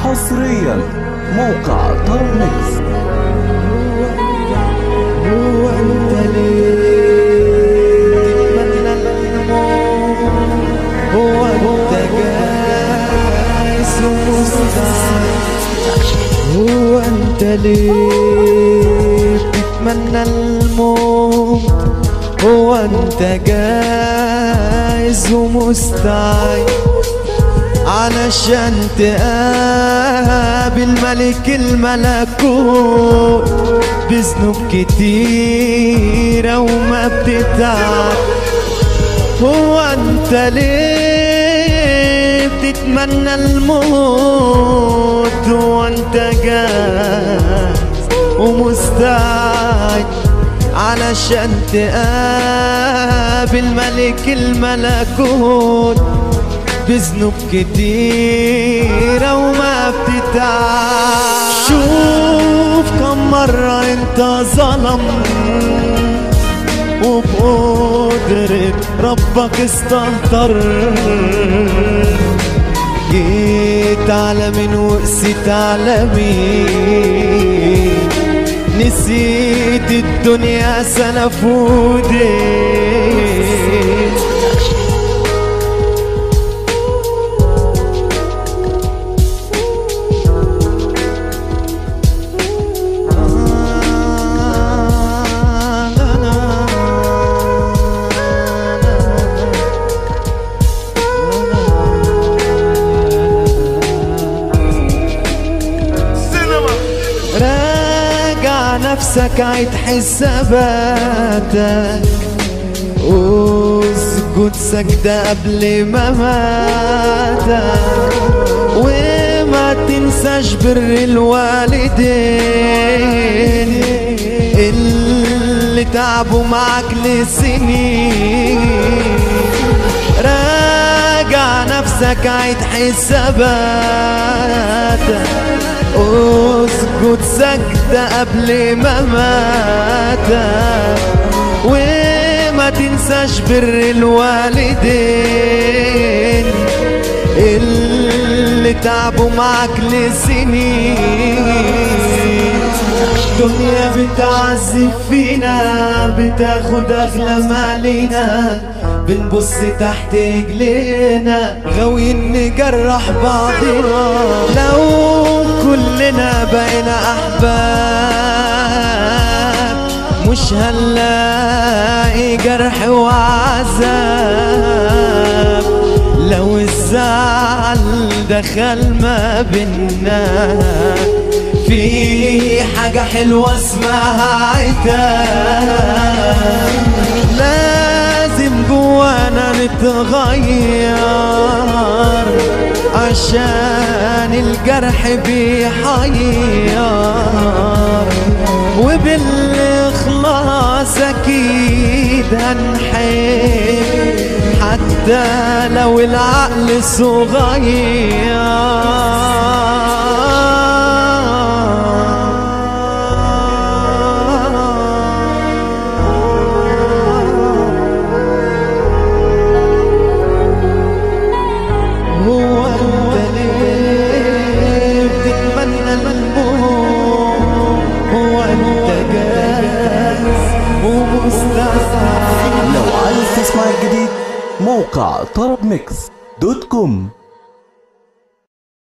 حصريا موقع ترمكس هو انت ليه تتمنى الموت هو انت جايز ومستعد هو انت ليه تتمنى الموت هو انت جايز ومستعد علشان تقابل ملك الملكوت بذنوب كتيرة وما بتتعب هو انت ليه بتتمنى الموت هو انت جاهز ومستعد علشان تقابل ملك الملكوت بذنوب كتيرة وما بتتعب شوف كم مرة انت ظلم وبقدرة ربك استهتر جيت على مين وقسيت على مين نسيت الدنيا سلف ودين راجع نفسك عيد حساباتك اسجد سجدة قبل ما ماتك وما تنساش بر الوالدين اللي تعبوا معاك لسنين راجع نفسك عيد حساباتك اسجد سجدة قبل ما ماتك وما تنساش بر الوالدين اللي تعبوا معاك لسنين دنيا بتعذب فينا بتاخد اغلى مالينا بنبص تحت رجلينا غاويين نجرح بعضنا لو كلنا بقينا احباب مش هنلاقي جرح وعذاب لو الزعل دخل ما بينا في حاجة حلوة اسمها عتاب لازم جوانا نتغير عشان الجرح بيحير وبالإخلاص أكيد هنحب حتى لو العقل صغير هو انت ليه بتتمنى الموت هو انت جاهز ومستعد لو عايز تسمع الجديد موقع طرب ميكس دوت كوم